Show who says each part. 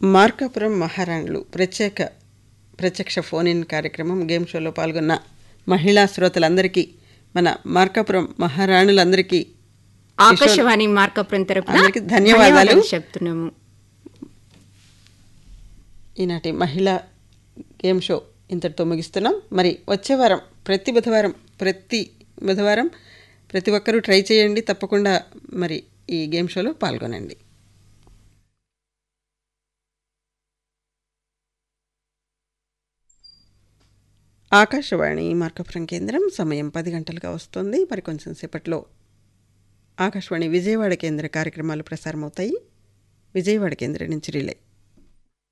Speaker 1: మార్కాపురం మహారాణులు ప్రత్యేక ప్రత్యక్ష ఫోన్ ఇన్ కార్యక్రమం గేమ్ షోలో పాల్గొన్న మహిళా శ్రోతలందరికీ మన మార్కాపురం మహారాణులందరికీ
Speaker 2: ఆకాశవాణి మార్కాపురం తరపున
Speaker 1: అందరికీ ధన్యవాదాలు.
Speaker 2: చెప్తున్నాము
Speaker 1: ఈనాటి మహిళా గేమ్ షో ఇంతటితో ముగిస్తున్నాం మరి వచ్చే వారం ప్రతి బుధవారం ప్రతి బుధవారం ప్రతి ఒక్కరూ ట్రై చేయండి తప్పకుండా మరి ఈ గేమ్ షోలో పాల్గొనండి ఆకాశవాణి మార్కపురం కేంద్రం సమయం పది గంటలుగా వస్తుంది మరి కొంచెం సేపట్లో ఆకాశవాణి విజయవాడ కేంద్ర కార్యక్రమాలు ప్రసారమవుతాయి విజయవాడ కేంద్రం నుంచి రిలే